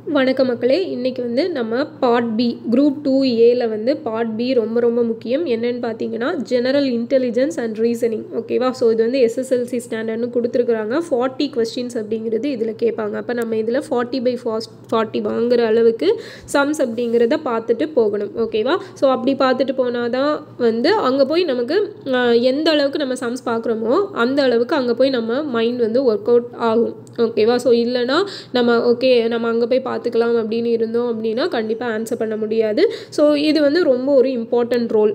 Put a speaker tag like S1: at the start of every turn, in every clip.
S1: வணக்க மக்களே இன்றைக்கி வந்து நம்ம பார்ட் பி குரூப் டூ ஏல வந்து பார்ட் பி ரொம்ப ரொம்ப முக்கியம் என்னன்னு பார்த்தீங்கன்னா ஜெனரல் இன்டெலிஜென்ஸ் அண்ட் ரீசனிங் ஓகேவா ஸோ இது வந்து எஸ்எஸ்எல்சி ஸ்டாண்டர்ட்னு கொடுத்துருக்குறாங்க ஃபார்ட்டி கொஸ்டின்ஸ் அப்படிங்கிறது இதில் கேட்பாங்க அப்போ நம்ம இதில் ஃபார்ட்டி பை ஃபாஸ்ட் ஃபார்ட்டி வாங்குற அளவுக்கு சம்ஸ் அப்படிங்கிறத பார்த்துட்டு போகணும் ஓகேவா ஸோ அப்படி பார்த்துட்டு போனால் தான் வந்து அங்கே போய் நமக்கு ஆஹ், எந்த அளவுக்கு நம்ம சம்ஸ் பார்க்குறோமோ அந்த அளவுக்கு அங்கே போய் நம்ம மைண்ட் வந்து ஒர்க் அவுட் ஆகும் ஓகேவா ஸோ இல்லைன்னா நம்ம ஓகே நம்ம அங்கே போய் பார்த்துக்கலாம் அப்படின்னு இருந்தோம் அப்படின்னா கண்டிப்பாக ஆன்சர் பண்ண முடியாது ஸோ இது வந்து ரொம்ப ஒரு இம்பார்ட்டன்ட் ரோல்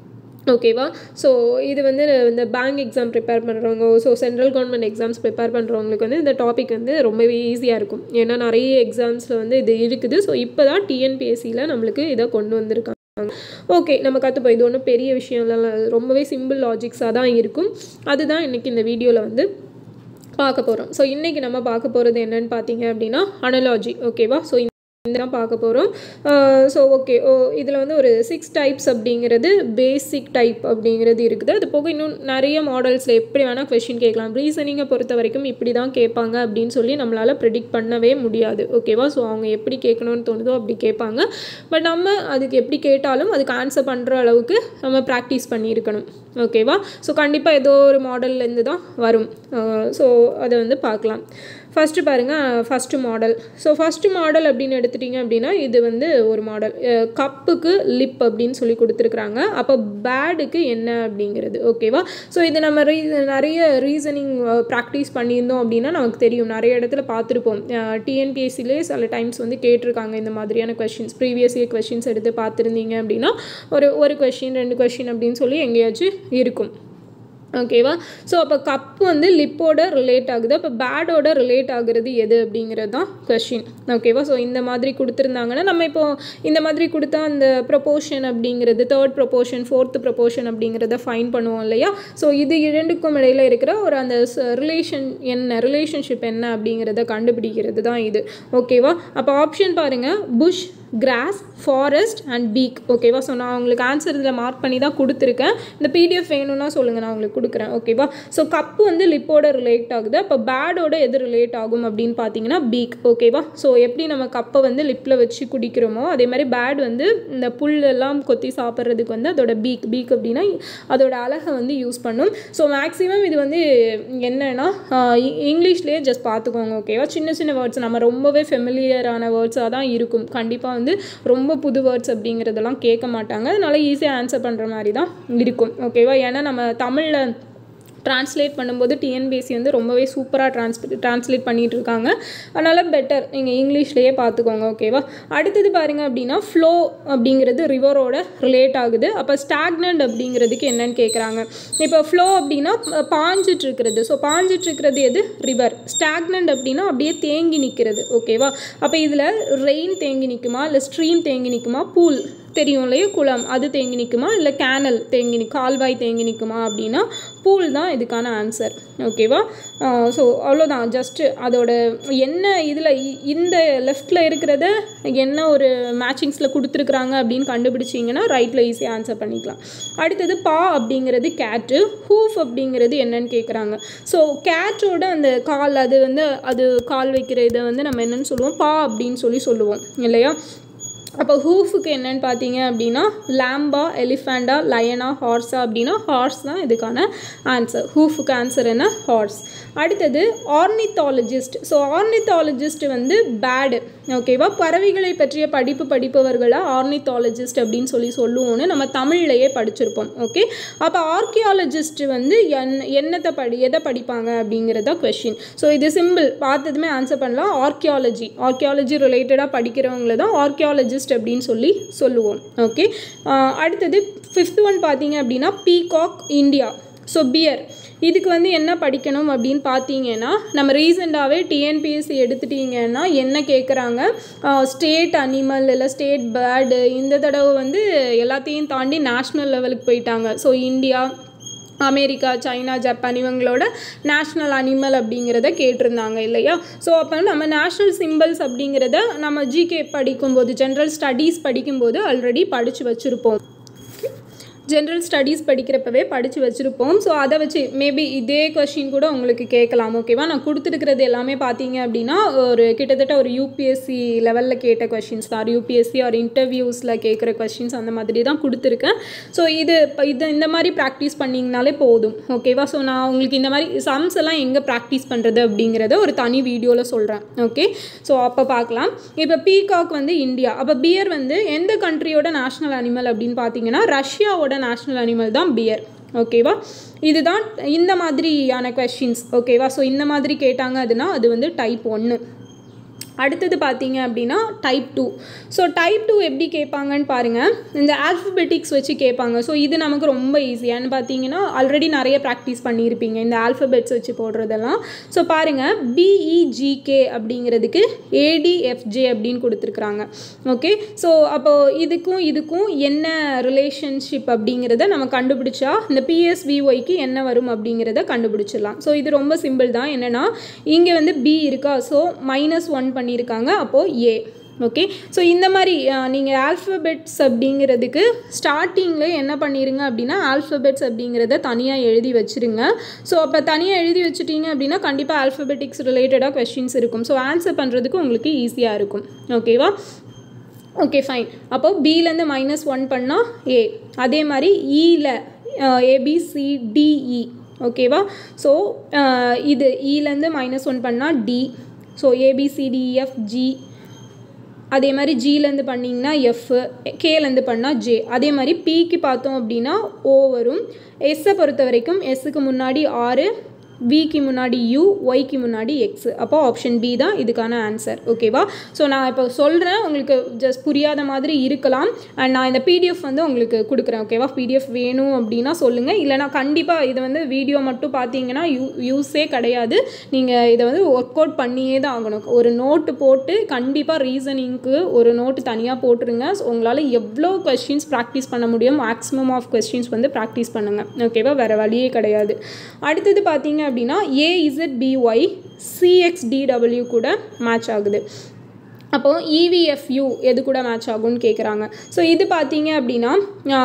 S1: ஓகேவா ஸோ இது வந்து இந்த பேங்க் எக்ஸாம் ப்ரிப்பேர் பண்ணுறவங்க so central government exams prepare பண்ணுறவங்களுக்கு வந்து இந்த டாபிக் வந்து ரொம்பவே ஈஸியாக இருக்கும் ஏன்னா நிறைய எக்ஸாம்ஸில் வந்து இது இருக்குது ஸோ இப்போ தான் டிஎன்பிஎஸ்சியில் நம்மளுக்கு இதை கொண்டு வந்திருக்காங்க ஓகே நம்ம கற்றுப்போம் இது ஒன்றும் பெரிய விஷயம்லாம் இல்ல. ரொம்பவே சிம்பிள் லாஜிக்ஸாக தான் இருக்கும் அதுதான் இன்றைக்கி இந்த வீடியோவில் வந்து பார்க்க போகிறோம் ஸோ இன்றைக்கி நம்ம பார்க்க போகிறது என்னன்னு பார்த்தீங்க அப்படின்னா அனலாஜி ஓகேவா ஸோ இந்த தான் பார்க்க போகிறோம் ஸோ ஓகே ஓ இதில் வந்து ஒரு சிக்ஸ் டைப்ஸ் அப்படிங்கிறது பேசிக் டைப் அப்படிங்கிறது இருக்குது அது போக இன்னும் நிறைய மாடல்ஸில் எப்படி வேணால் கொஷின் கேட்கலாம் ரீசனிங்கை பொறுத்த வரைக்கும் இப்படி தான் கேட்பாங்க அப்படின்னு சொல்லி நம்மளால் ப்ரெடிக்ட் பண்ணவே முடியாது ஓகேவா ஸோ அவங்க எப்படி கேட்கணும்னு தோணுதோ அப்படி கேட்பாங்க பட் நம்ம அதுக்கு எப்படி கேட்டாலும் அதுக்கு ஆன்சர் பண்ணுற அளவுக்கு நம்ம ப்ராக்டிஸ் பண்ணியிருக்கணும் ஓகேவா ஸோ கண்டிப்பாக ஏதோ ஒரு மாடல்லேருந்து தான் வரும் ஸோ அதை வந்து பார்க்கலாம் ஃபஸ்ட்டு பாருங்கள் first model so first model அப்படின்னு எடுத்துட்டிங்க அப்படின்னா இது வந்து ஒரு மாடல் கப்புக்கு லிப் அப்படின்னு சொல்லி கொடுத்துருக்குறாங்க அப்போ பேடுக்கு என்ன அப்படிங்கிறது ஓகேவா ஸோ இது நம்ம ரீ நிறைய ரீசனிங் ப்ராக்டிஸ் பண்ணியிருந்தோம் அப்படின்னா நமக்கு தெரியும் நிறைய இடத்துல பார்த்துருப்போம் டிஎன்பிஎஸ்சிலே சில டைம்ஸ் வந்து கேட்டிருக்காங்க இந்த மாதிரியான கொஷின்ஸ் ப்ரீவியஸ் இயர் கொஷின்ஸ் எடுத்து பார்த்துருந்தீங்க அப்படின்னா ஒரு ஒரு கொஷின் ரெண்டு கொஷின் அப்படின்னு சொல்லி எங்கேயாச்சும் இருக்கும் ஓகேவா ஸோ அப்போ கப் வந்து லிப்போட ரிலேட் ஆகுது அப்போ பேடோட ரிலேட் ஆகுறது எது அப்படிங்கிறது தான் கொஷின் ஓகேவா ஸோ இந்த மாதிரி கொடுத்துருந்தாங்கன்னா நம்ம இப்போ இந்த மாதிரி கொடுத்தா அந்த ப்ரொபோர்ஷன் அப்படிங்கிறது தேர்ட் ப்ரொபோர்ஷன் ஃபோர்த்து ப்ரொபோர்ஷன் அப்படிங்கிறத ஃபைன் பண்ணுவோம் இல்லையா ஸோ இது இரண்டுக்கும் இடையில இருக்கிற ஒரு அந்த ரிலேஷன் என்ன ரிலேஷன்ஷிப் என்ன அப்படிங்கிறத கண்டுபிடிக்கிறது தான் இது ஓகேவா அப்போ ஆப்ஷன் பாருங்கள் bush grass forest and peak ஓகேவா ஸோ நான் உங்களுக்கு ஆன்சர் இதில் மார்க் பண்ணி தான் கொடுத்துருக்கேன் இந்த பிடிஎஃப் வேணும்னா சொல்லுங்கள் நான் உங்களுக்கு கொடுக்குறேன் ஓகேவா ஸோ கப்பு வந்து லிப்போட ரிலேட் ஆகுது அப்போ பேடோட எது ரிலேட் ஆகும் அப்படின்னு பார்த்தீங்கன்னா பீக் ஓகேவா ஸோ எப்படி நம்ம கப்பை வந்து லிப்பில் வச்சு குடிக்கிறோமோ அதே மாதிரி பேட் வந்து இந்த புல்லெல்லாம் கொத்தி சாப்பிட்றதுக்கு வந்து அதோட பீக் பீக் அப்படின்னா அதோட அழகை வந்து யூஸ் பண்ணும் ஸோ மேக்ஸிமம் இது வந்து என்னன்னா ஆஹ் இ- இங்கிலீஷ்லேயே ஜஸ்ட் பார்த்துக்கோங்க ஓகேவா சின்ன சின்ன வேர்ட்ஸ் நம்ம ரொம்பவே ஃபெமிலியரான வேர்ட்ஸாக தான் இருக்கும் கண்டிப்பாக வந்து ரொம்ப புது வேர்ட்ஸ் அப்படிங்கிறதெல்லாம் கேட்க மாட்டாங்க அதனால ஈஸியாக ஆன்சர் பண்ணுற மாதிரி தான் இருக்கும் ஓகேவா ஏன்னா நம்ம தமிழில் ட்ரான்ஸ்லேட் பண்ணும்போது டிஎன்பிஎஸ்சி வந்து ரொம்பவே சூப்பராக ட்ரான்ஸ் ட்ரான்ஸ்லேட் பண்ணிகிட்டு இருக்காங்க அதனால் பெட்டர் நீங்கள் இங்கிலீஷ்லேயே பார்த்துக்கோங்க ஓகேவா அடுத்தது பாருங்க அப்படின்னா ஃப்ளோ அப்படிங்கிறது ரிவரோட ரிலேட் ஆகுது அப்போ ஸ்டாக்னண்ட் அப்படிங்கிறதுக்கு என்னன்னு கேட்குறாங்க இப்போ ஃப்ளோ அப்படின்னா ப- பாஞ்சிட்டு இருக்கிறது ஸோ பாஞ்சிட்டு இருக்கிறது எது ரிவர் ஸ்டாக்னண்ட் அப்படின்னா அப்படியே தேங்கி நிற்கிறது ஓகேவா அப்போ இதில் ரெயின் தேங்கி நிற்குமா இல்லை ஸ்ட்ரீம் தேங்கி நிற்குமா பூல் தெரியும் இல்லையா குளம் அது தேங்கி நிற்குமா இல்லை கேனல் தேங்கி நி கால்வாய் தேங்கி நிற்குமா அப்படின்னா பூல் தான் இதுக்கான ஆன்சர் ஓகேவா ஸோ அவ்வளோதான் ஜஸ்ட்டு அதோட என்ன இதில் இந்த லெஃப்டில் இருக்கிறத என்ன ஒரு மேட்சிங்ஸில் கொடுத்துருக்குறாங்க அப்படின்னு கண்டுபிடிச்சிங்கன்னா ரைட்டில் ஈஸியாக ஆன்சர் பண்ணிக்கலாம் அடுத்தது பா அப்படிங்கிறது கேட்டு ஹூஃப் அப்படிங்கிறது என்னன்னு கேட்குறாங்க ஸோ கேட்டோட அந்த கால் அது வந்து அது கால் வைக்கிற இதை வந்து நம்ம என்னன்னு சொல்லுவோம் பா அப்படின்னு சொல்லி சொல்லுவோம் இல்லையா அப்போ ஹூஃபுக்கு என்னன்னு பார்த்தீங்க அப்படின்னா லேம்பா எலிஃபேண்டா லயனா ஹார்ஸா அப்படின்னா ஹார்ஸ் தான் இதுக்கான ஆன்சர் ஹூஃபுக்கு ஆன்சர் என்ன ஹார்ஸ் அடுத்தது ஆர்னித்தாலஜிஸ்ட் ஸோ ஆர்னித்தாலஜிஸ்ட் வந்து பேடு ஓகேவா பறவைகளை பற்றிய படிப்பு படிப்பவர்களை ஆர்னித்தாலஜிஸ்ட் அப்படின்னு சொல்லி சொல்லுவோன்னு நம்ம தமிழ்லையே படிச்சிருப்போம் ஓகே அப்போ ஆர்கியாலஜிஸ்ட் வந்து என் என்னத்தை படி எதை படிப்பாங்க அப்படிங்கிறத கொஷின் ஸோ இது சிம்பிள் பார்த்ததுமே ஆன்சர் பண்ணலாம் ஆர்கியாலஜி ஆர்கியாலஜி ரிலேட்டடாக படிக்கிறவங்கள தான் ஆர்கியாலஜிஸ்ட் அப்படின்னு சொல்லி சொல்லுவோம் ஓகே அடுத்தது ஃபிஃப்த் ஒன் பார்த்தீங்க அப்படின்னா பீகாக் இந்தியா ஸோ பியர் இதுக்கு வந்து என்ன படிக்கணும் அப்படின்னு பார்த்தீங்கன்னா நம்ம ரீசெண்டாகவே டிஎன்பிஎஸ்சி எடுத்துட்டீங்கன்னா என்ன கேட்குறாங்க ஸ்டேட் அனிமல் இல்லை ஸ்டேட் பேர்டு இந்த தடவை வந்து எல்லாத்தையும் தாண்டி நேஷ்னல் லெவலுக்கு போயிட்டாங்க so India America China Japan இவங்களோட நேஷ்னல் அனிமல் அப்படிங்கிறத கேட்டிருந்தாங்க இல்லையா ஸோ அப்போ நம்ம நேஷ்னல் சிம்பிள்ஸ் அப்படிங்கிறத நம்ம ஜிகே படிக்கும்போது ஜென்ரல் ஸ்டடீஸ் படிக்கும்போது ஆல்ரெடி படித்து வச்சுருப்போம் ஜென்ரல் ஸ்டடீஸ் படிக்கிறப்பவே படித்து வச்சுருப்போம் ஸோ அதை வச்சு மேபி இதே கொஷின் கூட உங்களுக்கு கேட்கலாம் ஓகேவா நான் கொடுத்துருக்கிறது எல்லாமே பார்த்தீங்க அப்படின்னா ஒரு கிட்டத்தட்ட ஒரு யூபிஎஸ்சி லெவலில் கேட்ட கொஷின்ஸ் தான் யூபிஎஸ்சி ஒரு இன்டர்வியூஸில் கேட்குற கொஷின்ஸ் அந்த மாதிரி தான் கொடுத்துருக்கேன் ஸோ இது இப்போ இது இந்த மாதிரி ப்ராக்டிஸ் பண்ணிங்கனாலே போதும் ஓகேவா ஸோ நான் உங்களுக்கு இந்த மாதிரி சம்ஸ் எல்லாம் எங்கே ப்ராக்டிஸ் பண்ணுறது அப்படிங்கிறத ஒரு தனி வீடியோவில் சொல்கிறேன் ஓகே ஸோ அப்போ பார்க்கலாம் இப்போ பீகாக் வந்து இந்தியா அப்போ பியர் வந்து எந்த கண்ட்ரியோட நேஷ்னல் அனிமல் அப்படின்னு பார்த்தீங்கன்னா ரஷ்யாவோட நேஷ்னல் அனிமல் தான் பியர் ஓகேவா இதுதான் இந்த மாதிரியான கொஷின்ஸ் ஓகேவா ஸோ இந்த மாதிரி கேட்டாங்க அதுனா அது வந்து டைப் ஒன்று அடுத்தது பார்த்தீங்க அப்படின்னா type two so type two எப்படி கேட்பாங்கன்னு பாருங்கள் இந்த ஆல்ஃபபெட்டிக்ஸ் வச்சு கேட்பாங்க ஸோ இது நமக்கு ரொம்ப ஈஸியான்னு பார்த்தீங்கன்னா ஆல்ரெடி நிறைய ப்ராக்டிஸ் பண்ணியிருப்பீங்க இந்த ஆல்ஃபபெட்ஸ் வச்சு போடுறதெல்லாம் ஸோ பாருங்கள் பிஇஜிகே அப்படிங்கிறதுக்கு ஏடிஎஃப்ஜே அப்படின்னு கொடுத்துருக்குறாங்க ஓகே ஸோ அப்போது இதுக்கும் இதுக்கும் என்ன ரிலேஷன்ஷிப் அப்படிங்கிறத நம்ம கண்டுபிடிச்சா இந்த பிஎஸ்விஒய்க்கு என்ன வரும் அப்படிங்கிறத கண்டுபிடிச்சிடலாம் ஸோ இது ரொம்ப சிம்பிள் தான் என்னென்னா இங்கே வந்து பி இருக்கா ஸோ மைனஸ் ஒன் பண்ணியிருக்காங்க அப்போது ஏ ஓகே ஸோ இந்த மாதிரி நீங்கள் ஆல்ஃபபெட்ஸ் அப்படிங்கிறதுக்கு ஸ்டார்டிங்கில் என்ன பண்ணிடுங்க அப்படின்னா ஆல்ஃபபெட்ஸ் அப்படிங்கிறத தனியாக எழுதி வச்சுருங்க ஸோ அப்போ தனியாக எழுதி வச்சுட்டீங்க அப்படின்னா கண்டிப்பாக ஆல்ஃபபெட்டிக்ஸ் ரிலேட்டடாக கொஷின்ஸ் இருக்கும் ஸோ ஆன்சர் பண்ணுறதுக்கு உங்களுக்கு ஈஸியாக இருக்கும் ஓகேவா ஓகே ஃபைன் அப்போது பிலேருந்து மைனஸ் ஒன் பண்ணால் ஏ அதே மாதிரி இயில் ஏபிசிடிஇ ஓகேவா ஸோ இது இலேருந்து மைனஸ் ஒன் பண்ணால் டி ஸோ ஏபிசிடிஎஃப் ஜி அதே மாதிரி ஜிலேருந்து பண்ணிங்கன்னா எஃப் கேலேருந்து பண்ணால் ஜே அதே மாதிரி பிக்கு பார்த்தோம் அப்படின்னா ஓ வரும் எஸ்ஸை பொறுத்த வரைக்கும் எஸ்ஸுக்கு முன்னாடி ஆறு விக்கு முன்னாடி யூ ஒய்க்கு முன்னாடி எக்ஸ் அப்போ ஆப்ஷன் பி தான் இதுக்கான ஆன்சர் ஓகேவா ஸோ நான் இப்போ சொல்கிறேன் உங்களுக்கு ஜஸ்ட் புரியாத மாதிரி இருக்கலாம் அண்ட் நான் இந்த பிடிஎஃப் வந்து உங்களுக்கு கொடுக்குறேன் ஓகேவா பிடிஎஃப் வேணும் அப்படின்னா சொல்லுங்கள் இல்லைனா கண்டிப்பாக இது வந்து வீடியோ மட்டும் பார்த்தீங்கன்னா யூ யூஸே கிடையாது நீங்கள் இதை வந்து ஒர்க் அவுட் பண்ணியே தான் ஆகணும் ஒரு நோட்டு போட்டு கண்டிப்பாக ரீசனிங்க்கு ஒரு நோட்டு தனியாக போட்டுருங்க ஸோ உங்களால் எவ்வளோ கொஸ்டின்ஸ் ப்ராக்டிஸ் பண்ண முடியும் மேக்ஸிமம் ஆஃப் கொஸ்டின்ஸ் வந்து ப்ராக்டிஸ் பண்ணுங்கள் ஓகேவா வேறு வழியே கிடையாது அடுத்தது பார்த்தீங்க அப்படின்னா ஏஇசட்பிஒய் சிஎக்ஸ்டிடபிள்யூ கூட மேட்ச் ஆகுது அப்போது இவிஎஃப்யூ எது கூட மேட்ச் ஆகும்னு கேட்குறாங்க ஸோ இது பார்த்தீங்க அப்படின்னா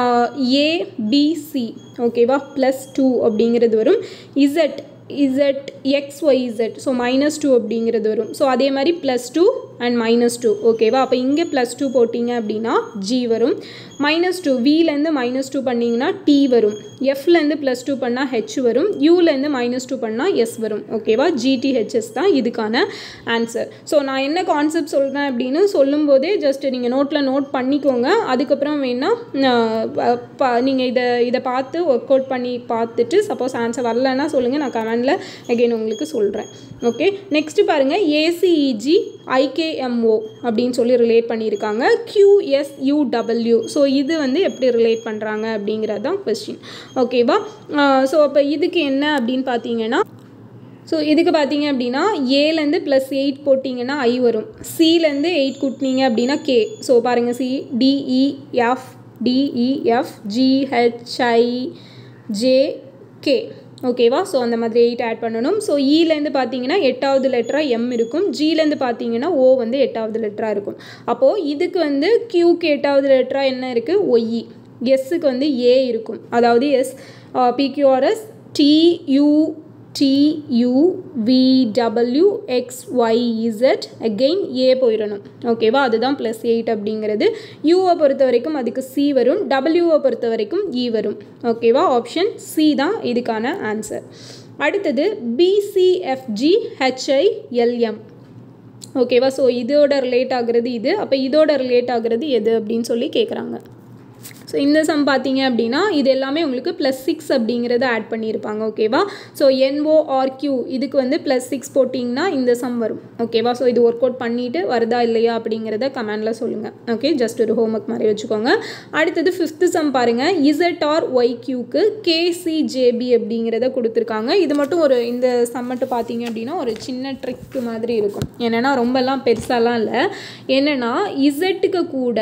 S1: ஏபிசி ஓகேவா ப்ளஸ் டூ அப்படிங்கிறது வரும் Z Z X Y Z so minus two அப்படிங்கிறது வரும் ஸோ அதே மாதிரி plus two and minus two ஓகேவா அப்போ இங்கே ப்ளஸ் டூ போட்டிங்க அப்படின்னா ஜி வரும் மைனஸ் டூ விலேருந்து மைனஸ் டூ பண்ணிங்கன்னா டி வரும் எஃப்லேருந்து ப்ளஸ் டூ பண்ணால் ஹெச் வரும் யூலேருந்து மைனஸ் டூ பண்ணால் எஸ் வரும் ஓகேவா ஜிடிஹெச்எஸ் தான் இதுக்கான ஆன்சர் ஸோ நான் என்ன கான்செப்ட் சொல்கிறேன் அப்படின்னு சொல்லும்போதே ஜஸ்ட் நீங்கள் நோட்டில் நோட் பண்ணிக்கோங்க அதுக்கப்புறம் வேணால் நீங்கள் இதை இதை பார்த்து ஒர்க் அவுட் பண்ணி பார்த்துட்டு சப்போஸ் ஆன்சர் வரலன்னா சொல்லுங்கள் நான் கமெண்டில் அகெயின் உங்களுக்கு சொல்கிறேன் ஓகே நெக்ஸ்ட்டு பாருங்கள் ஏசிஇஜி ஐகேஎம்ஓ அப்படின்னு சொல்லி ரிலேட் பண்ணியிருக்காங்க கியூஎஸ்யூடபிள்யூ ஸோ இது வந்து எப்படி ரிலேட் பண்ணுறாங்க அப்படிங்கிறது தான் கொஸ்டின் ஓகேவா ஸோ அப்போ இதுக்கு என்ன அப்படின்னு பார்த்தீங்கன்னா ஸோ இதுக்கு பார்த்தீங்க அப்படின்னா ஏலேருந்து ப்ளஸ் எயிட் போட்டிங்கன்னா ஐ வரும் சிலேருந்து எயிட் கூட்டினீங்க அப்படின்னா கே ஸோ பாருங்கள் C DEF DEF GHI J K ஓகேவா ஸோ அந்த மாதிரி எயிட் ஆட் பண்ணணும் ஸோ இலேருந்து பார்த்தீங்கன்னா எட்டாவது லெட்டராக எம் இருக்கும் ஜிலேருந்து பார்த்தீங்கன்னா ஓ வந்து எட்டாவது லெட்டராக இருக்கும் அப்போது இதுக்கு வந்து கியூக்கு எட்டாவது லெட்டராக என்ன இருக்குது ஒய்இ எஸ்ஸுக்கு வந்து ஏ இருக்கும் அதாவது S PQRS TU TUVW X Y Z again A போயிடணும் ஓகேவா அதுதான் ப்ளஸ் எயிட் அப்படிங்கிறது யூவை பொறுத்த வரைக்கும் அதுக்கு சி வரும் டபிள்யூவை பொறுத்த வரைக்கும் இ வரும் ஓகேவா ஆப்ஷன் சி தான் இதுக்கான ஆன்சர் அடுத்தது பிசிஎஃப்ஜி ஹெச்ஐஎல்எம் ஓகேவா ஸோ இதோட ரிலேட் ஆகுறது இது அப்போ இதோட ரிலேட் ஆகுறது எது அப்படின்னு சொல்லி கேட்குறாங்க ஸோ இந்த சம் பார்த்தீங்க அப்படின்னா இது எல்லாமே உங்களுக்கு ப்ளஸ் சிக்ஸ் அப்படிங்கிறத ஆட் பண்ணியிருப்பாங்க ஓகேவா ஸோ என்ஓஆர்கியூ இதுக்கு வந்து ப்ளஸ் சிக்ஸ் போட்டிங்கன்னா இந்த சம் வரும் ஓகேவா ஸோ இது ஒர்க் அவுட் பண்ணிவிட்டு வருதா இல்லையா அப்படிங்கிறத கமெண்டில் சொல்லுங்கள் ஓகே ஜஸ்ட் ஒரு ஹோம்ஒர்க் மாதிரி வச்சுக்கோங்க அடுத்தது ஃபிஃப்த்து சம் பாருங்கள் இசட் ஆர் ஒய் கியூக்கு கேசிஜேபி அப்படிங்கிறத கொடுத்துருக்காங்க இது மட்டும் ஒரு இந்த சம் மட்டும் பார்த்தீங்க அப்படின்னா ஒரு சின்ன ட்ரிக் மாதிரி இருக்கும் என்னென்னா ரொம்பலாம் பெருசாலாம் இல்லை என்னென்னா இசட்டுக்கு கூட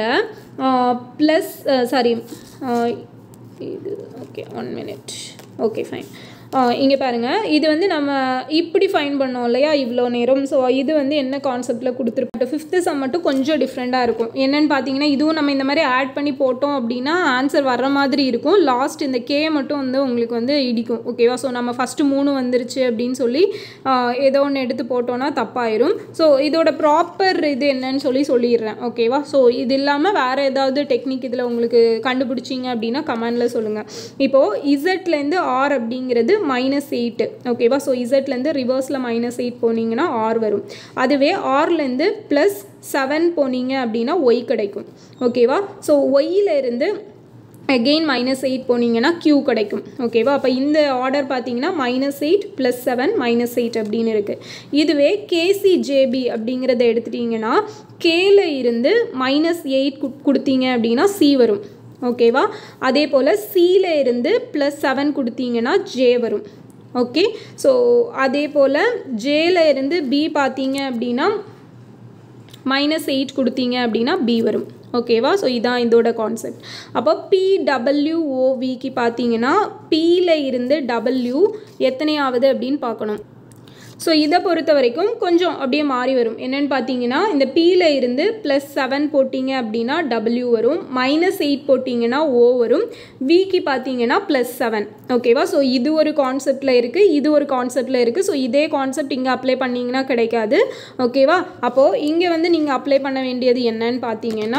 S1: ப்ளஸ் சாரி இது okay one minute okay fine இங்கே பாருங்கள் இது வந்து நம்ம இப்படி ஃபைன் பண்ணோம் இல்லையா இவ்வளோ நேரம் ஸோ இது வந்து என்ன கான்செப்டில் கொடுத்துருப்போம் ஃபிஃப்த்து சம் மட்டும் கொஞ்சம் டிஃப்ரெண்ட்டாக இருக்கும் என்னென்னு பார்த்தீங்கன்னா இதுவும் நம்ம இந்த மாதிரி ஆட் பண்ணி போட்டோம் அப்படின்னா ஆன்சர் வர்ற மாதிரி இருக்கும் லாஸ்ட் இந்த கே மட்டும் வந்து உங்களுக்கு வந்து இடிக்கும் ஓகேவா ஸோ நம்ம ஃபஸ்ட்டு மூணு வந்துருச்சு அப்படின்னு சொல்லி ஆஹ், ஏதோ ஒன்று எடுத்து போட்டோன்னா தப்பாயிரும் ஸோ இதோட ப்ராப்பர் இது என்னன்னு சொல்லி சொல்லிடுறேன் ஓகேவா ஸோ இது இல்லாமல் வேறு ஏதாவது டெக்னிக் இதில் உங்களுக்கு கண்டுபிடிச்சிங்க அப்படின்னா கமெண்டில் சொல்லுங்கள் இப்போது இசட்லேருந்து ஆர் அப்படிங்கிறது மைனஸ் எயிட்டு ஓகேவா ஸோ இசட்லேருந்து ரிவர்ஸில் மைனஸ் எயிட் போனீங்கன்னா ஆர் வரும் அதுவே ஆர்லேருந்து ப்ளஸ் செவன் போனீங்க அப்படின்னா ஒய் கிடைக்கும் ஓகேவா ஸோ இருந்து அகெயின் மைனஸ் எயிட் போனீங்கன்னா க்யூ கிடைக்கும் ஓகேவா அப்போ இந்த ஆர்டர் பார்த்தீங்கன்னா minus eight plus seven minus eight அப்படின்னு இருக்குது இதுவே கேசிஜேபி அப்படிங்கிறத எடுத்துட்டிங்கன்னா கேல இருந்து மைனஸ் எயிட் கொடுத்தீங்க அப்படின்னா சி வரும் ஓகேவா அதே போல் சியில் இருந்து ப்ளஸ் செவன் கொடுத்தீங்கன்னா ஜே வரும் ஓகே ஸோ அதே போல் ஜேல இருந்து பி பார்த்தீங்க அப்படின்னா மைனஸ் எயிட் கொடுத்தீங்க அப்படின்னா பி வரும் ஓகேவா ஸோ இதான் இதோட கான்செப்ட் அப்போ பிடபிள்யூஓவிக்கு பார்த்தீங்கன்னா பியில் இருந்து டபிள்யூ எத்தனையாவது அப்படின்னு பார்க்கணும் ஸோ இதை பொறுத்த வரைக்கும் கொஞ்சம் அப்படியே மாறி வரும் என்னென்னு பார்த்தீங்கன்னா இந்த பியில் இருந்து ப்ளஸ் செவன் போட்டிங்க அப்படின்னா டபிள்யூ வரும் மைனஸ் எயிட் போட்டிங்கன்னா ஓ வரும் விக்கு பார்த்தீங்கன்னா ப்ளஸ் செவன் ஓகேவா ஸோ இது ஒரு கான்செப்டில் இருக்குது இது ஒரு கான்செப்டில் இருக்குது ஸோ இதே கான்செப்ட் இங்கே அப்ளை பண்ணிங்கன்னா கிடைக்காது ஓகேவா அப்போது இங்கே வந்து நீங்கள் அப்ளை பண்ண வேண்டியது என்னன்னு பார்த்தீங்கன்னா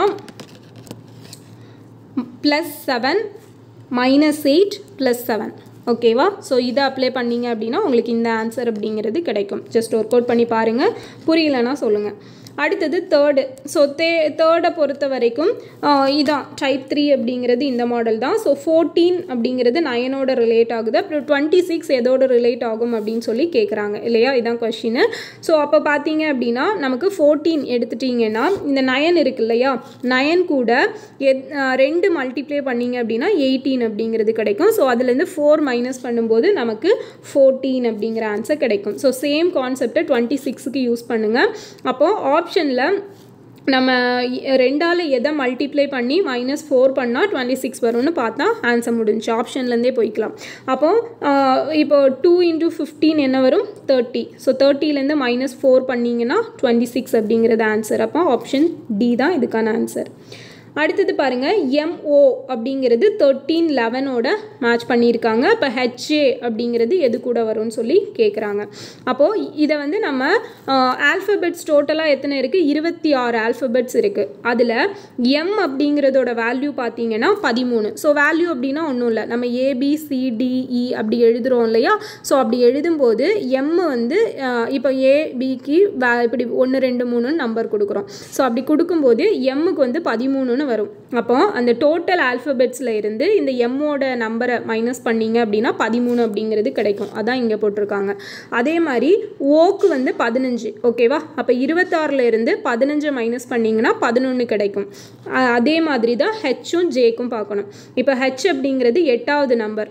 S1: plus seven minus eight plus seven ஓகேவா ஸோ இதை அப்ளை பண்ணீங்க அப்படின்னா உங்களுக்கு இந்த ஆன்சர் அப்படிங்கிறது கிடைக்கும் ஜஸ்ட் ஒர்க் அவுட் பண்ணி பாருங்கள் புரியலன்னா சொல்லுங்கள் அடுத்தது தேர்டு ஸோ தே தேர்டை பொறுத்த வரைக்கும் ஆஹ், இதான் டைப் த்ரீ அப்படிங்கிறது இந்த மாடல் தான் ஸோ ஃபோர்டீன் அப்படிங்கிறது நயனோட ரிலேட் ஆகுது அப்புறம் டுவெண்ட்டி சிக்ஸ் எதோட ரிலேட் ஆகும் அப்படின்னு சொல்லி கேட்குறாங்க இல்லையா இதான் கொஷின் ஸோ அப்போ பார்த்தீங்க அப்படின்னா நமக்கு ஃபோர்டீன் எடுத்துட்டிங்கன்னா இந்த நயன் இருக்கு இல்லையா நயன் கூட எத் ஆஹ், ரெண்டு மல்டிப்ளை பண்ணீங்க அப்படின்னா எயிட்டீன் அப்படிங்கிறது கிடைக்கும் ஸோ அதுலேருந்து ஃபோர் மைனஸ் பண்ணும்போது நமக்கு ஃபோர்டீன் அப்படிங்கிற ஆன்சர் கிடைக்கும் ஸோ சேம் கான்செப்டை டுவெண்ட்டி சிக்ஸுக்கு யூஸ் பண்ணுங்கள் அப்போது ஆப்ஷனில் நம்ம இ- ரெண்டால் எதை மல்டிப்ளை பண்ணி மைனஸ் ஃபோர் பண்ணால் டுவெண்ட்டி சிக்ஸ் வரும்னு பார்த்தா ஆன்சர் முடிஞ்சு ஆப்ஷன்லேருந்தே போய்க்கலாம் அப்போது இப்போ டூ இன்ட்டு ஃபிஃப்டீன் என்ன வரும் தேர்ட்டி ஸோ தேர்ட்டிலேருந்து மைனஸ் ஃபோர் பண்ணிங்கன்னா டுவெண்ட்டி சிக்ஸ் அப்படிங்கிறது ஆன்சர் அப்போ ஆப்ஷன் டி தான் இதுக்கான ஆன்சர் அடுத்தது பாருங்கள் எம்ஓ அப்படிங்கிறது தேர்ட்டீன் லெவனோட மேட்ச் பண்ணியிருக்காங்க இப்போ ஹெச்ஏ அப்படிங்கிறது எது கூட வரும்னு சொல்லி கேட்குறாங்க அப்போது இதை வந்து நம்ம ஆல்ஃபபெட்ஸ் டோட்டலாக எத்தனை இருக்குது இருபத்தி ஆறு ஆல்ஃபபெட்ஸ் இருக்குது அதில் எம் அப்படிங்கிறதோட வேல்யூ பார்த்தீங்கன்னா பதிமூணு ஸோ வேல்யூ அப்படின்னா ஒன்றும் இல்லை நம்ம ஏபிசிடிஇ அப்படி எழுதுகிறோம் இல்லையா ஸோ அப்படி எழுதும்போது எம் வந்து அஹ், இப்போ ஏபிக்கு வே இப்படி ஒன்று ரெண்டு மூணுன்னு நம்பர் கொடுக்குறோம் ஸோ அப்படி கொடுக்கும்போது எம்முக்கு வந்து பதிமூணுன்னு வரும் அப்போ அந்த டோட்டல் ஆல்ஃபபெட்ஸில் இருந்து இந்த எம்மோட நம்பரை மைனஸ் பண்ணீங்க அப்படின்னா பதிமூணு அப்படிங்கிறது கிடைக்கும் அதான் இங்கே போட்டிருக்காங்க அதே மாதிரி ஓக்கு வந்து பதினஞ்சு ஓகேவா அப்போ இருபத்தாறுல இருந்து பதினஞ்சை மைனஸ் பண்ணிங்கன்னா பதினொன்று கிடைக்கும் அ- அதே மாதிரி தான் ஹெச்சும் ஜேக்கும் பார்க்கணும் இப்போ ஹெச் அப்படிங்கிறது எட்டாவது நம்பர்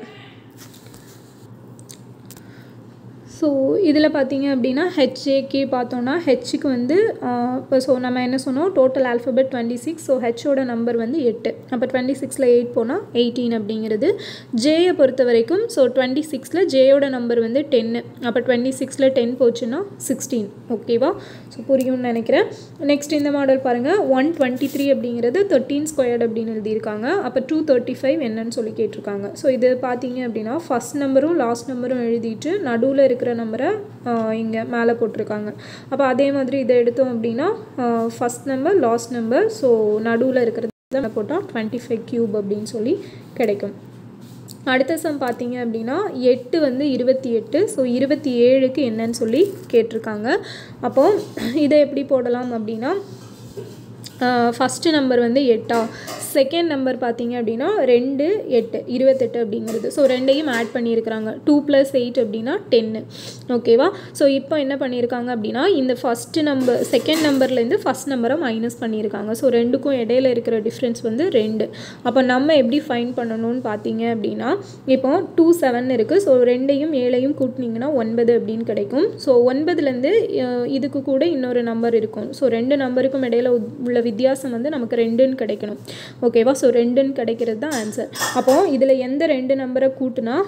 S1: ஸோ இதில் பார்த்தீங்க அப்படின்னா ஹெச்ஏக்கு பார்த்தோன்னா ஹெச்சுக்கு வந்து இப்போ ஸோ நம்ம என்ன சொன்னோம் total alphabet twenty six so ஹெச்சோட நம்பர் வந்து எட்டு அப்போ டுவெண்ட்டி சிக்ஸில் எயிட் போனால் எயிட்டீன் அப்படிங்கிறது ஜேயை பொறுத்த வரைக்கும் ஸோ டுவெண்ட்டி சிக்ஸில் ஜேயோட நம்பர் வந்து டென்னு அப்போ டுவெண்ட்டி சிக்ஸில் டென் போச்சுன்னா சிக்ஸ்டீன் ஓகேவா ஸோ புரியும்னு நினைக்கிறேன் நெக்ஸ்ட் இந்த மாடல் பாருங்கள் ஒன் டுவெண்ட்டி த்ரீ அப்படிங்கிறது தேர்ட்டீன் ஸ்கொயர்ட் அப்படின்னு எழுதியிருக்காங்க அப்போ டூ தேர்ட்டி ஃபைவ் என்னன்னு சொல்லி கேட்டிருக்காங்க ஸோ இது பார்த்தீங்க அப்படின்னா ஃபஸ்ட் நம்பரும் லாஸ்ட் நம்பரும் எழுதிட்டு நடுவில் இருக்கிற நம்பரை இங்கே மேலே போட்டிருக்காங்க அப்போ அதே மாதிரி இதை எடுத்தோம் அப்படின்னா first number last number so நடுவில் இருக்கிறது போட்டால் டுவெண்ட்டி ஃபைவ் க்யூப் அப்படின்னு சொல்லி கிடைக்கும் அடுத்த சம் பார்த்தீங்க அப்படின்னா எட்டு வந்து இருபத்தி எட்டு ஸோ இருபத்தி ஏழுக்கு என்னன்னு சொல்லி கேட்டிருக்காங்க அப்போ இதை எப்படி போடலாம் அப்படின்னா ஃபஸ்ட்டு நம்பர் வந்து எட்டா செகண்ட் நம்பர் பார்த்தீங்க அப்படின்னா ரெண்டு எட்டு இருபத்தெட்டு அப்படிங்கிறது ஸோ ரெண்டையும் ஆட் பண்ணியிருக்கிறாங்க டூ ப்ளஸ் எயிட் அப்படின்னா டென்னு ஓகேவா ஸோ இப்போ என்ன பண்ணியிருக்காங்க அப்படின்னா இந்த ஃபஸ்ட்டு நம்பர் செகண்ட் நம்பர்லேருந்து ஃபஸ்ட் நம்பரை மைனஸ் பண்ணியிருக்காங்க ஸோ ரெண்டுக்கும் இடையில இருக்கிற டிஃப்ரென்ஸ் வந்து ரெண்டு அப்போ நம்ம எப்படி ஃபைன் பண்ணணும்னு பார்த்தீங்க அப்படின்னா இப்போ டூ செவன் இருக்குது ஸோ ரெண்டையும் ஏழையும் கூட்டினீங்கன்னா ஒன்பது அப்படின்னு கிடைக்கும் ஸோ ஒன்பதுலேருந்து இதுக்கு கூட இன்னொரு நம்பர் இருக்கும் ஸோ ரெண்டு நம்பருக்கும் இடையில உள்ள வித்தியாசம் வந்து நமக்கு ரெண்டுன்னு கிடைக்கணும் ஓகேவா ஸோ ரெண்டுன்னு கிடைக்கிறது தான் ஆன்சர் அப்போது இதில் எந்த ரெண்டு நம்பரை கூட்டினா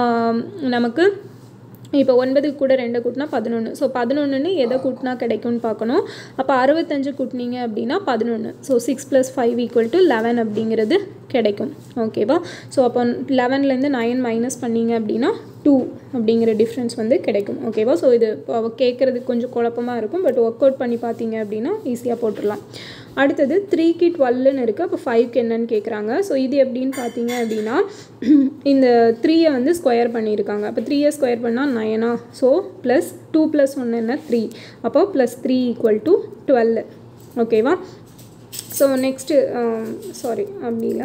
S1: நமக்கு இப்போ ஒன்பது கூட ரெண்டு கூட்டினா பதினொன்று ஸோ பதினொன்றுன்னு எதை கூட்டினா கிடைக்கும்னு பார்க்கணும் அப்போ அறுபத்தஞ்சு கூட்டினீங்க அப்படின்னா பதினொன்று so six plus five equal to eleven அப்படிங்கிறது கிடைக்கும் ஓகேவா ஸோ அப்போ லெவன்லேருந்து நைன் மைனஸ் பண்ணீங்க அப்படின்னா டூ அப்படிங்கிற டிஃப்ரென்ஸ் வந்து கிடைக்கும் ஓகேவா ஸோ இது கேட்குறதுக்கு கொஞ்சம் குழப்பமாக இருக்கும் பட் ஒர்க் அவுட் பண்ணி பார்த்தீங்க அப்படின்னா ஈஸியாக போட்டுடலாம் அடுத்தது த்ரீக்கு டுவெல்லுன்னு இருக்குது அப்போ ஃபைவ்க்கு என்னன்னு கேட்குறாங்க ஸோ இது எப்படின்னு பார்த்தீங்க அப்படின்னா இந்த த்ரீயை வந்து ஸ்கொயர் பண்ணியிருக்காங்க அப்போ த்ரீயை ஸ்கொயர் பண்ணால் நயனா ஸோ ப்ளஸ் டூ ப்ளஸ் ஒன்று என்ன த்ரீ அப்போ plus three equal to twelve ஓகேவா ஸோ நெக்ஸ்ட்டு சாரி அப்படி இல்லை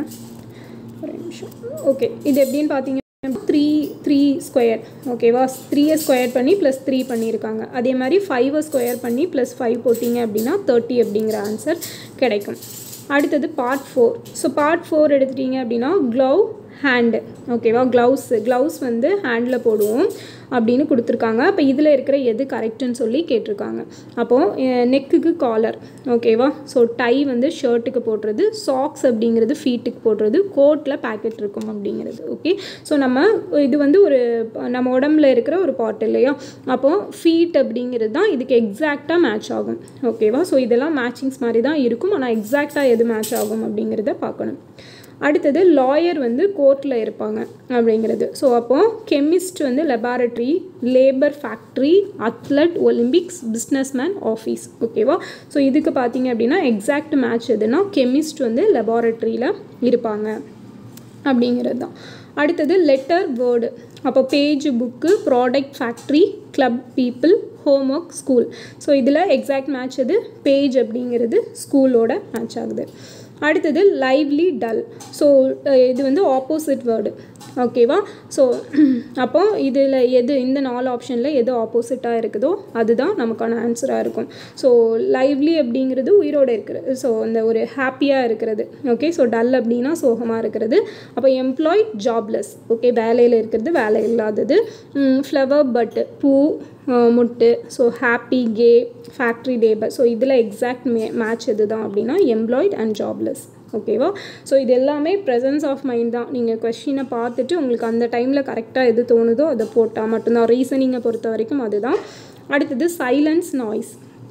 S1: ஒரு நிமிஷம் ஓகே இது எப்படின்னு பார்த்தீங்க த்ரீ த்ரீ ஸ்கொயர் ஓகேவா த்ரீயை ஸ்கொயர் பண்ணி ப்ளஸ் த்ரீ பண்ணியிருக்காங்க அதே மாதிரி ஃபைவை ஸ்கொயர் பண்ணி ப்ளஸ் ஃபைவ் போட்டிங்க அப்படின்னா தேர்ட்டி அப்படிங்கிற ஆன்சர் கிடைக்கும் அடுத்தது part four so part four எடுத்துட்டிங்க அப்படின்னா க்ளவ் ஹேண்டு ஓகேவா க்ளவுஸ் க்ளவுஸ் வந்து ஹேண்டில் போடுவோம் அப்படின்னு கொடுத்துருக்காங்க அப்போ இதில் இருக்கிற எது கரெக்டுன்னு சொல்லி கேட்டிருக்காங்க அப்போது நெக்குக்கு காலர் ஓகேவா ஸோ டை வந்து ஷர்ட்டுக்கு போடுறது சாக்ஸ் அப்படிங்கிறது ஃபீட்டுக்கு போடுறது கோட்டில் பேக்கெட் இருக்கும் அப்படிங்கிறது ஓகே ஸோ நம்ம இது வந்து ஒரு நம்ம உடம்புல இருக்கிற ஒரு பாட் இல்லையா அப்போது ஃபீட் அப்படிங்கிறது தான் இதுக்கு எக்ஸாக்டாக மேட்ச் ஆகும் ஓகேவா ஸோ இதெல்லாம் மேட்சிங்ஸ் மாதிரி தான் இருக்கும் ஆனால் எக்ஸாக்டாக எது மேட்ச் ஆகும் அப்படிங்கிறத பார்க்கணும் அடுத்தது லாயர் வந்து கோர்ட்டில் இருப்பாங்க அப்படிங்கிறது ஸோ அப்போது கெமிஸ்ட் வந்து laboratory labour factory athlete Olympics businessman office ஓகேவா ஸோ இதுக்கு பார்த்தீங்க அப்படின்னா எக்ஸாக்ட் மேட்ச் எதுனா கெமிஸ்ட் வந்து லெபார்ட்ரியில் இருப்பாங்க அப்படிங்கிறது தான் அடுத்தது லெட்டர் வேர்டு அப்போ page book product factory club people home work school so இதில் எக்ஸாக்ட் மேட்ச் எது பேஜ் அப்படிங்கிறது ஸ்கூலோட மேட்ச் ஆகுது அடுத்தது லைவ்லி டல் ஸோ இது வந்து ஆப்போசிட் வேர்டு ஓகேவா ஸோ அப்போ இதில் எது இந்த நாலு ஆப்ஷனில் எது ஆப்போசிட்டாக இருக்குதோ அதுதான் நமக்கான ஆன்சராக இருக்கும் ஸோ லைவ்லி அப்படிங்கிறது உயிரோடு இருக்கிறது ஸோ அந்த ஒரு ஹாப்பியாக இருக்கிறது ஓகே ஸோ டல் அப்படின்னா சோகமாக இருக்கிறது அப்போ எம்ப்ளாய் ஜாப்லெஸ் ஓகே வேலையில் இருக்கிறது வேலை இல்லாதது ஃப்ளவர் பட்டு பூ முட்டு ஸோ ஹாப்பி கே ஃபேக்ட்ரி லேபர் ஸோ இதில் எக்ஸாக்ட் மே மேட்ச் எது தான் அப்படின்னா எம்ப்ளாய்ட் அண்ட் ஜாப்லெஸ் ஓகேவா ஸோ இது எல்லாமே ப்ரெசன்ஸ் ஆஃப் மைண்ட் தான் நீங்கள் கொஷினை பார்த்துட்டு உங்களுக்கு அந்த டைமில் கரெக்டாக எது தோணுதோ அதை போட்டால் மட்டும்தான் ரீசனிங்கை பொறுத்த வரைக்கும் அதுதான் அடுத்தது சைலன்ஸ் நாய்ஸ்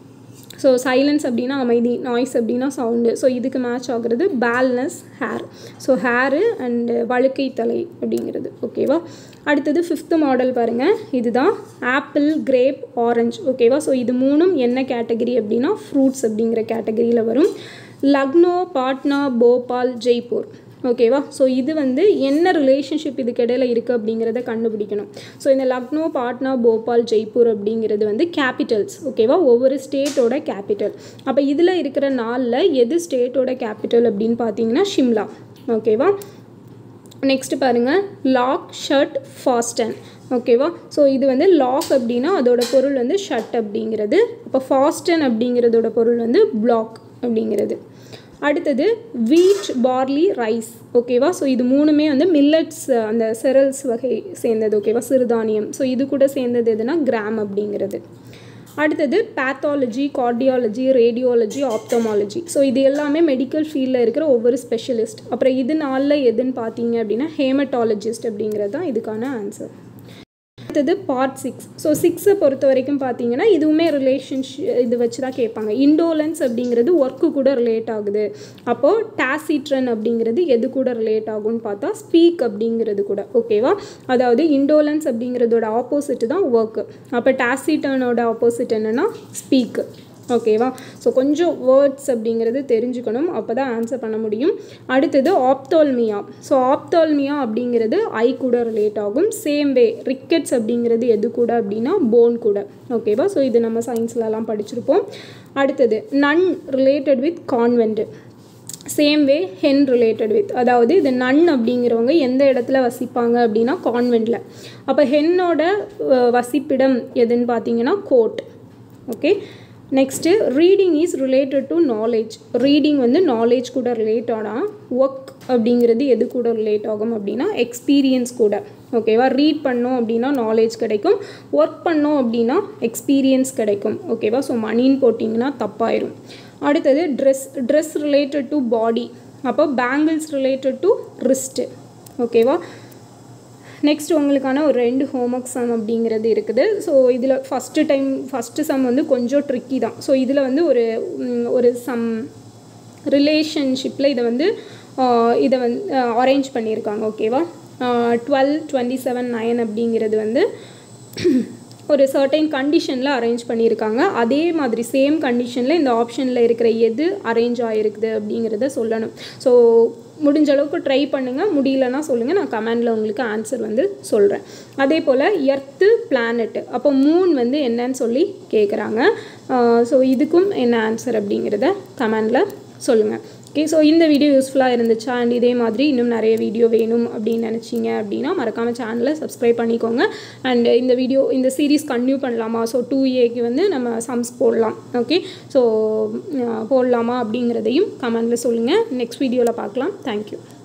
S1: ஸோ சைலன்ஸ் அப்படின்னா அமைதி நாய்ஸ் அப்படின்னா சவுண்டு ஸோ இதுக்கு மேட்ச் ஆகுறது baldness hair so hair and வழுக்கை தலை அப்படிங்கிறது ஓகேவா அடுத்தது ஃபிஃப்த்து மாடல் பாருங்கள் இதுதான் ஆப்பிள் கிரேப் ஆரஞ்சு ஓகேவா ஸோ இது மூணும் என்ன கேட்டகரி அப்படின்னா ஃப்ரூட்ஸ் அப்படிங்கிற கேட்டகரியில் வரும் லக்னோ பாட்னா போபால் ஜெய்ப்பூர் ஓகேவா ஸோ இது வந்து என்ன ரிலேஷன்ஷிப் இதுக்கு இடையில இருக்குது அப்படிங்கிறத கண்டுபிடிக்கணும் ஸோ இந்த லக்னோ பாட்னா போபால் ஜெய்ப்பூர் அப்படிங்கிறது வந்து கேபிட்டல்ஸ் ஓகேவா ஒவ்வொரு ஸ்டேட்டோட கேபிட்டல் அப்போ இதில் இருக்கிற நாளில் எது ஸ்டேட்டோட கேபிட்டல் அப்படின்னு பார்த்தீங்கன்னா ஷிம்லா ஓகேவா நெக்ஸ்ட்டு பாருங்கள் லாக் ஷர்ட் ஃபாஸ்டன் ஓகேவா ஸோ இது வந்து லாக் அப்படின்னா அதோட பொருள் வந்து ஷர்ட் அப்படிங்கிறது அப்போ ஃபாஸ்டன் அப்படிங்கிறதோட பொருள் வந்து பிளாக் அப்படிங்கிறது அடுத்தது வீட் பார்லி ரைஸ் ஓகேவா ஸோ இது மூணுமே வந்து மில்லட்ஸ் அந்த செரல்ஸ் வகை சேர்ந்தது ஓகேவா சிறுதானியம் ஸோ இது கூட சேர்ந்தது எதுனா கிராம் அப்படிங்கிறது அடுத்தது pathology cardiology radiology ophthalmology so இது எல்லாமே மெடிக்கல் ஃபீல்டில் இருக்கிற ஒவ்வொரு ஸ்பெஷலிஸ்ட் அப்புறம் இது நாளில் எதுன்னு பார்த்தீங்க அப்படின்னா ஹேமட்டாலஜிஸ்ட் அப்படிங்கிறது தான் இதுக்கான ஆன்சர் அடுத்தது பார்ட் சிக்ஸ் ஸோ சிக்ஸை பொறுத்த வரைக்கும் பார்த்தீங்கன்னா இதுவுமே ரிலேஷன்ஷிப் இது வச்சு தான் கேட்பாங்க இண்டோலன்ஸ் அப்படிங்கிறது ஒர்க்கு கூட ரிலேட் ஆகுது அப்போது டாசிட்ரன் அப்படிங்கிறது எது கூட ரிலேட் ஆகும்னு பார்த்தா ஸ்பீக் அப்படிங்கிறது கூட ஓகேவா அதாவது இண்டோலன்ஸ் அப்படிங்கிறதோட ஆப்போசிட் தான் ஒர்க்கு அப்போ டாசிட்டனோட ஆப்போசிட் என்னென்னா ஸ்பீக்கு ஓகேவா ஸோ கொஞ்சம் வேர்ட்ஸ் அப்படிங்கிறது தெரிஞ்சுக்கணும் அப்போ தான் ஆன்சர் பண்ண முடியும் அடுத்தது ஆப்தால்மியா ஸோ ஆப்தால்மியா அப்படிங்கிறது ஐ கூட ரிலேட் ஆகும் சேம் வே ரிக்கெட்ஸ் அப்படிங்கிறது எது கூட அப்படின்னா போன் கூட ஓகேவா ஸோ இது நம்ம சயின்ஸ்லலாம் படிச்சிருப்போம் அடுத்தது nun related with convent same way hen related with அதாவது இது நன் அப்படிங்கிறவங்க எந்த இடத்துல வசிப்பாங்க அப்படின்னா கான்வென்ட்டில் அப்போ ஹென்னோட வசிப்பிடம் எதுன்னு பார்த்தீங்கன்னா கோட் okay next reading is related to knowledge reading வந்து நாலேஜ் கூட ரிலேட் ஆனால் ஒர்க் அப்படிங்கிறது எது கூட ரிலேட் ஆகும் அப்படின்னா எக்ஸ்பீரியன்ஸ் கூட ஓகேவா ரீட் பண்ணோம் அப்படின்னா நாலேஜ் கிடைக்கும் ஒர்க் பண்ணோம் அப்படின்னா எக்ஸ்பீரியன்ஸ் கிடைக்கும் ஓகேவா ஸோ மணின்னு போட்டிங்கன்னா தப்பாயிரும் அடுத்தது dress dress related to body அப்போ பேங்கிள்ஸ் ரிலேட்டட் டு ரிஸ்ட்டு ஓகேவா நெக்ஸ்ட் உங்களுக்கான ஒரு ரெண்டு ஹோம்ஒர்க் சம் அப்படிங்கிறது இருக்குது ஸோ இதில் ஃபஸ்ட்டு டைம் ஃபஸ்ட்டு சம் வந்து கொஞ்சம் ட்ரிக்கி தான் ஸோ இதில் வந்து ஒரு ம், ஒரு சம் ரிலேஷன்ஷிப்பில் இதை வந்து ஆஹ், இதை வந்து அரேஞ்ச் பண்ணியிருக்காங்க ஓகேவா டுவெல் டுவெண்ட்டி செவன் நைன் அப்படிங்கிறது வந்து ஒரு சர்டைன் கண்டிஷனில் அரேஞ்ச் பண்ணியிருக்காங்க அதே மாதிரி சேம் கண்டிஷனில் இந்த ஆப்ஷனில் இருக்கிற எது அரேஞ்ச் ஆகிருக்குது அப்படிங்கிறத சொல்லணும் ஸோ முடிஞ்ச அளவுக்கு ட்ரை பண்ணுங்கள் முடியலன்னா சொல்லுங்கள் நான் கமெண்டில் உங்களுக்கு ஆன்சர் வந்து சொல்கிறேன் அதே போல் எர்த்து பிளானெட்டு அப்போ மூன் வந்து என்னன்னு சொல்லி கேட்குறாங்க ஸோ இதுக்கும் என்ன ஆன்சர் அப்படிங்கிறத கமெண்டில் சொல்லுங்கள் ஓகே ஸோ இந்த வீடியோ யூஸ்ஃபுல்லாக இருந்துச்சா அண்ட் இதே மாதிரி இன்னும் நிறைய வீடியோ வேணும் அப்படின்னு நினச்சிங்க அப்படின்னா மறக்காமல் சேனலை சப்ஸ்கிரைப் பண்ணிக்கோங்க அண்ட் இந்த வீடியோ இந்த சீரீஸ் கன்டினியூ பண்ணலாமா ஸோ டூ ஏக்கு வந்து நம்ம சம்ஸ் போடலாம் ஓகே ஸோ போடலாமா அப்படிங்கிறதையும் கமெண்டில் சொல்லுங்கள் நெக்ஸ்ட் வீடியோவில் பார்க்கலாம் தேங்க்யூ